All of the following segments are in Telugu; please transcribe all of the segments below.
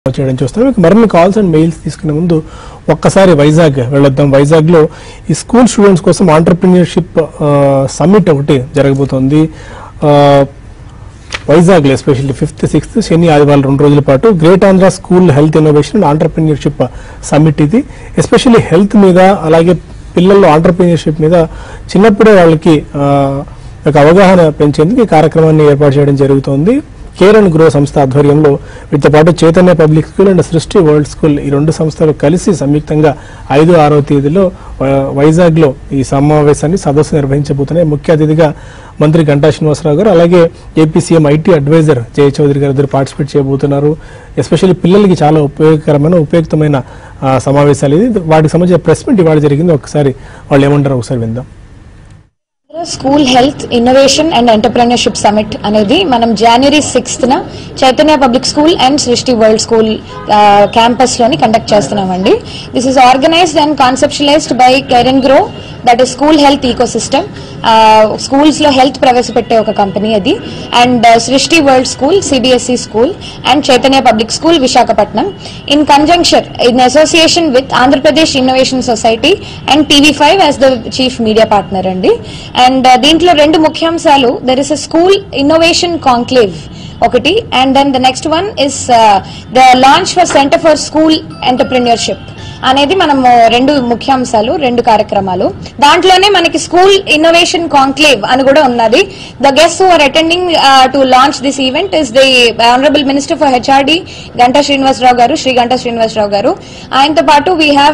చేయడం చూస్తాం ఇక మరిన్ని కాల్స్ అండ్ మెయిల్స్ తీసుకునే ముందు ఒక్కసారి వైజాగ్ వెళ్ళొద్దాం వైజాగ్ లో ఈ స్కూల్ స్టూడెంట్స్ కోసం ఆంటర్ప్రినియర్షిప్ సమ్మిట్ ఒకటి జరగబోతోంది ఆ, వైజాగ్ లో ఎస్పెషల్లీ ఫిఫ్త్ సిక్స్త్ శని ఆదివారం రెండు రోజుల పాటు great Andhra school health innovation and entrepreneurship summit ఇది ఎస్పెషల్లీ హెల్త్ మీద అలాగే పిల్లల్లో ఆంటర్ప్రినియర్షిప్ మీద చిన్నప్పుడే వాళ్ళకి ఆ, ఒక అవగాహన పెంచేందుకు ఈ కార్యక్రమాన్ని ఏర్పాటు చేయడం జరుగుతోంది కేర్ అండ్ గ్రో సంస్థ ఆధ్వర్యంలో వీటితో పాటు Chaitanya public school and Srishti world school ఈ రెండు సంస్థలు కలిసి సంయుక్తంగా ఐదు ఆరో తేదీలో వైజాగ్ లో ఈ సమావేశాన్ని సదస్సు నిర్వహించబోతున్నాయి ముఖ్య అతిథిగా మంత్రి గంటా శ్రీనివాసరావు గారు అలాగే AP CM IT adviser Jaya Chowdary garu ఇద్దరు పార్టిసిపేట్ చేయబోతున్నారు ఎస్పెషల్లీ పిల్లలకి చాలా ఉపయోగకరమైన ఉపయుక్తమైన ఆ, సమావేశాలు ఇది వాటికి సంబంధించిన ప్రెస్ మీట్ ఇవాళ జరిగింది ఒకసారి వాళ్ళు ఏమంటారు ఒకసారి విందాం school health innovation and entrepreneurship summit అనేది మనం జనవరి సిక్స్త్ న Chaitanya public school and Srishti world school campus లోని కండక్ట్ చేస్తున్నామండి this is organised and conceptualised by Keren Grow that is school health eco system schools లో హెల్త్ ప్రవేశపెట్టే ఒక కంపెనీ అది and Srishti world school CBSE school and Chaitanya public school Visakhapatnam in conjunction in association with Andhra Pradesh innovation society and TV five as the chief media partner అండి అండ్ దీంట్లో రెండు ముఖ్యాంశాలు there is a school innovation conclave ఒకటి and then the next one is the launch for centre for school entrepreneurship అనేది మనము రెండు ముఖ్యాంశాలు రెండు కార్యక్రమాలు దాంట్లోనే మనకి స్కూల్ ఇన్నోవేషన్ కాంక్లేవ్ అని కూడా ఉన్నది the guest who are attending to launch this event is the honourable minister for HRD Ganta Srinivasarao garu Shri Ganta Srinivasarao garu ఆయనతో పాటు we have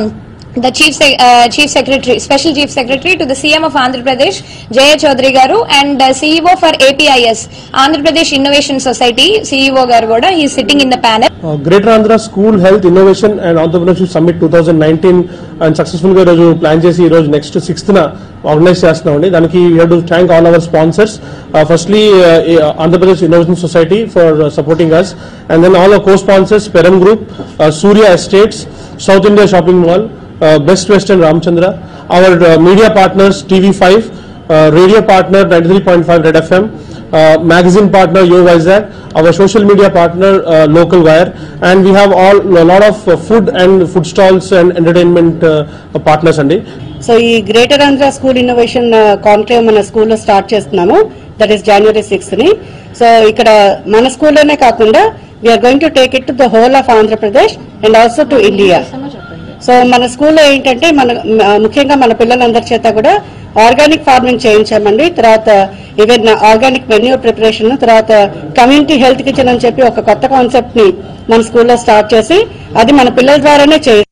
the chief Se- uh, chief secretary special chief secretary to the cm of andhra pradesh jaya chaudhary garu and uh, ceo for apis andhra pradesh innovation society ceo garu kuda he is sitting in the panel greater Andhra school health innovation and entrepreneurship summit two thousand nineteen and సక్సెస్ఫుల్ గా ఈరోజు ప్లాన్ చేసి ఈ రోజు నెక్స్ట్ సిక్స్త్ న ఆర్గనైజ్ చేస్తున్నామండి దానికి you to thank all our sponsors firstly Andhra Pradesh innovation society for supporting us and then all co sponsors Peram group Surya estates south India shopping mall Best Western Ramachandra our media partners TV five radio partner ninety three point five Red FM uh, magazine partner Yo Vizag, our social media partner uh, Local Wire, and we have all a lot of uh, food and food stalls and entertainment uh, partners అండి సో ఈ greater Andhra school innovation conclave మన స్కూల్లో స్టార్ట్ చేస్తున్నాము దట్ ఈస్ జనవరి సిక్స్త్ ని సో ఇక్కడ మన స్కూల్లోనే కాకుండా we are going to take it to the whole of Andhra Pradesh and also to India so మన స్కూల్లో ఏంటంటే మన మ- ముఖ్యంగా మన పిల్లలందరి చేత కూడా ఆర్గానిక్ ఫార్మింగ్ చేయించామండి తర్వాత ఈవెన్ ఆర్గానిక్ మెన్యూ ప్రిపరేషన్ తర్వాత కమ్యూనిటీ హెల్త్ కిచెన్ అని చెప్పి ఒక కొత్త కాన్సెప్ట్ ని మన స్కూల్లో స్టార్ట్ చేసి అది మన పిల్లల ద్వారానే చేయి